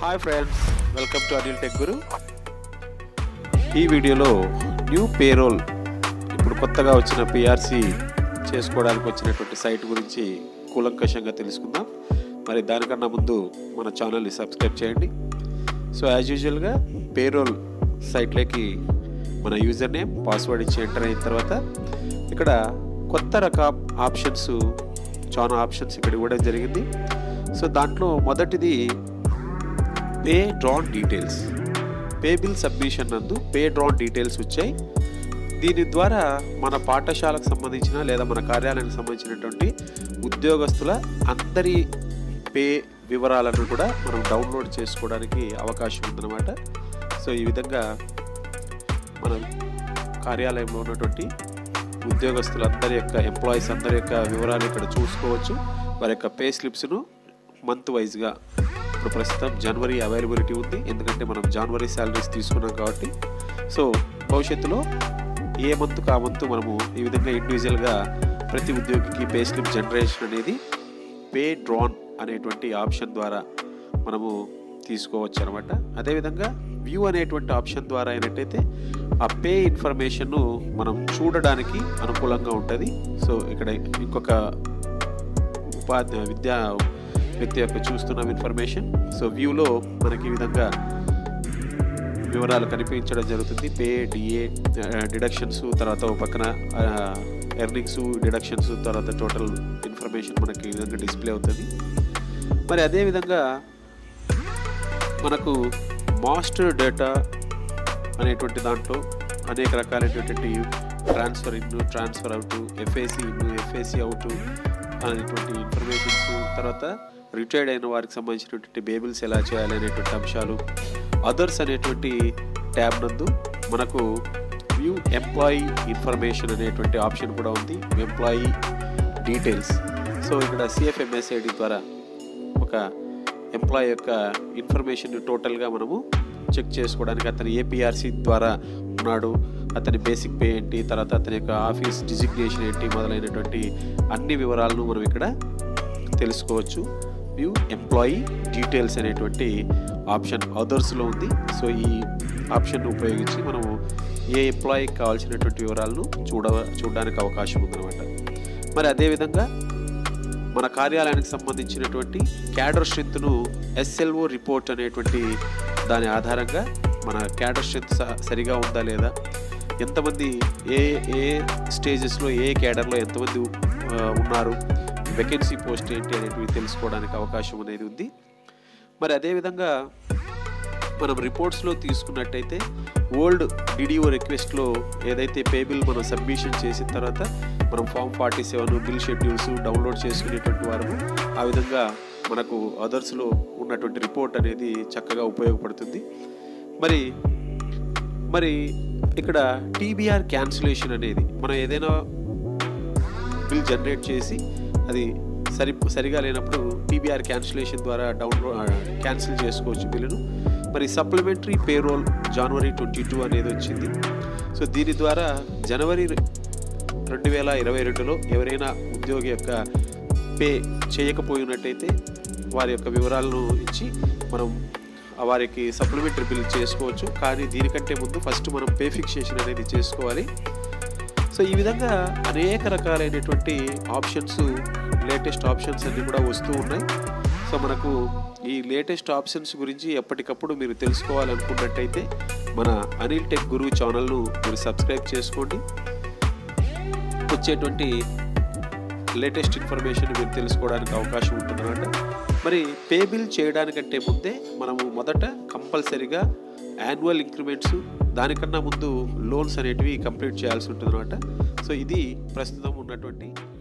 hi friends welcome to Anil tech Guru ఈ వీడియోలో new payroll ఇప్పుడు కొత్తగా వచ్చిన పిఆర్సి చేసుకోవడానికి వచ్చినటువంటి సైట్ గురించి కూలంకషంగా తెలుసుకుందాం మరి దానికన్నా ముందు మన ఛానల్ని సబ్స్క్రైబ్ చేయండి సో యాజ్ యూజువల్గా పేరోల్ సైట్లోకి మన యూజర్ నేమ్ పాస్వర్డ్ ఇచ్చి ఎంటర్ అయిన తర్వాత ఇక్కడ కొత్త రకం ఆప్షన్స్ చాలా ఆప్షన్స్ ఇక్కడ ఇవ్వడం జరిగింది సో దాంట్లో మొదటిది pay drawn details pay bill submission నందు పే డ్రాన్ డీటెయిల్స్ వచ్చాయి దీని ద్వారా మన పాఠశాలకు సంబంధించిన లేదా మన కార్యాలయానికి సంబంధించినటువంటి ఉద్యోగస్తుల అందరి పే వివరాలను కూడా మనం డౌన్లోడ్ చేసుకోవడానికి అవకాశం ఉందన్నమాట సో ఈ విధంగా మన కార్యాలయంలో ఉన్నటువంటి ఉద్యోగస్తులందరి యొక్క ఎంప్లాయీస్ అందరి యొక్క వివరాలు ఇక్కడ చూసుకోవచ్చు వారి యొక్క పే స్లిప్స్ను మంత్ వైజ్గా ఇప్పుడు ప్రస్తుతం జనవరి అవైలబిలిటీ ఉంది ఎందుకంటే మనం జనవరి శాలరీస్ తీసుకున్నాం కాబట్టి సో భవిష్యత్తులో ఏ మంత్కు ఆ మంత్ మనము ఈ విధంగా ఇండివిజువల్గా ప్రతి ఉద్యోగికి పే స్లిప్ జనరేషన్ అనేది పే డ్రాన్ అనేటువంటి ఆప్షన్ ద్వారా మనము తీసుకోవచ్చు అనమాట అదేవిధంగా వ్యూ అనేటువంటి ఆప్షన్ ద్వారా అయినట్టయితే ఆ పే ఇన్ఫర్మేషన్ను మనం చూడడానికి అనుకూలంగా ఉంటుంది సో ఇక్కడ ఇంకొక ఉపాధి విద్యా వ్యక్తి యొక్క చూస్తున్న ఇన్ఫర్మేషన్ సో వ్యూలో మనకి ఈ విధంగా వివరాలు కనిపించడం జరుగుతుంది పే డిఏ డిడక్షన్స్ తర్వాత ఒక పక్కన ఎర్నింగ్స్ డిడక్షన్స్ తర్వాత టోటల్ ఇన్ఫర్మేషన్ మనకి ఈ విధంగా డిస్ప్లే అవుతుంది మరి అదేవిధంగా మనకు మాస్టర్ డేటా అనేటువంటి దాంట్లో అనేక రకాలైనటువంటి transfer in transfer out FAC in FAC out అనేటువంటి ఇన్ఫర్మేషన్స్ తర్వాత రిటైర్డ్ అయిన వారికి సంబంధించినటువంటి బేబిల్స్ ఎలా చేయాలి అనేటువంటి అంశాలు అదర్స్ అనేటువంటి ట్యాబ్ నందు మనకు వ్యూ ఎంప్లాయీ ఇన్ఫర్మేషన్ అనేటువంటి ఆప్షన్ కూడా ఉంది ఎంప్లాయీ డీటెయిల్స్ సో ఇక్కడ సిఎఫ్ఎంఎస్ఐడి ద్వారా ఒక ఎంప్లాయీ యొక్క ఇన్ఫర్మేషన్ టోటల్గా మనము చెక్ చేసుకోవడానికి అతని ఏపీఆర్సి ద్వారా ఉన్నాడు అతని బేసిక్ పే ఏంటి తర్వాత అతని యొక్క ఆఫీస్ డిజిగ్నేషన్ ఏంటి మొదలైనటువంటి అన్ని వివరాలను మనం ఇక్కడ తెలుసుకోవచ్చు వ్యూ ఎంప్లాయీ డీటెయిల్స్ అనేటువంటి ఆప్షన్ అదర్స్లో ఉంది సో ఈ ఆప్షన్ ఉపయోగించి మనము ఏ ఎంప్లాయీకి కావాల్సినటువంటి వివరాలను చూడ చూడడానికి అవకాశం ఉందన్నమాట మరి అదేవిధంగా మన కార్యాలయానికి సంబంధించినటువంటి క్యాడర్ స్ట్రెంత్ను ఎస్ఎల్ఓ రిపోర్ట్ అనేటువంటి దాని ఆధారంగా మన క్యాడర్ స్ట్రెంత్ సరిగా ఉందా లేదా ఎంతమంది ఏ ఏ స్టేజెస్లో ఏ క్యాడర్లో ఎంతమంది ఉన్నారు వెకెన్సీ పోస్ట్ ఏంటి అనేటివి తెలుసుకోవడానికి అవకాశం అనేది ఉంది మరి అదేవిధంగా మనం రిపోర్ట్స్లో తీసుకున్నట్టయితే ఓల్డ్ డిడిఓ రిక్వెస్ట్లో ఏదైతే పే బిల్ మనం సబ్మిషన్ చేసిన తర్వాత మనం form forty seven bill schedules download చేసుకునేటువంటి వారు ఆ విధంగా మనకు అదర్స్లో ఉన్నటువంటి రిపోర్ట్ అనేది చక్కగా ఉపయోగపడుతుంది మరి మరి ఇక్కడ టీబీఆర్ క్యాన్సిలేషన్ అనేది మనం ఏదైనా బిల్ జనరేట్ చేసి అది సరి సరిగా లేనప్పుడు టీబీఆర్ క్యాన్సిలేషన్ ద్వారా డౌన్లోడ్ క్యాన్సిల్ చేసుకోవచ్చు బిల్లును మరి సప్లిమెంటరీ పేరోల్ జనవరి ట్వంటీ టూ అనేది వచ్చింది సో దీని ద్వారా జనవరి రెండు వేల ఇరవై రెండులో ఎవరైనా ఉద్యోగి యొక్క పే చేయకపోయినట్టయితే వారి యొక్క వివరాలను ఇచ్చి మనం వారికి సప్లిమెంటరీ బిల్ చేసుకోవచ్చు కానీ దీనికంటే ముందు ఫస్ట్ మనం పే ఫిక్సేషన్ అనేది చేసుకోవాలి సో ఈ విధంగా అనేక రకాలైనటువంటి ఆప్షన్స్ లేటెస్ట్ ఆప్షన్స్ అన్నీ కూడా వస్తూ ఉన్నాయి సో మనకు ఈ లేటెస్ట్ ఆప్షన్స్ గురించి ఎప్పటికప్పుడు మీరు తెలుసుకోవాలనుకున్నట్టయితే మన అనిల్ టెక్ గురు ఛానల్ను మీరు సబ్స్క్రైబ్ చేసుకోండి వచ్చేటువంటి లేటెస్ట్ ఇన్ఫర్మేషన్ మీరు తెలుసుకోవడానికి అవకాశం ఉంటుందన్నమాట మరి పే బిల్ చేయడానికంటే ముందే మనము మొదట కంపల్సరీగా యాన్యువల్ ఇంక్రిమెంట్స్ దానికన్నా ముందు లోన్స్ అనేటివి కంప్లీట్ చేయాల్సి ఉంటుందన్నమాట సో ఇది ప్రస్తుతం ఉన్నటువంటి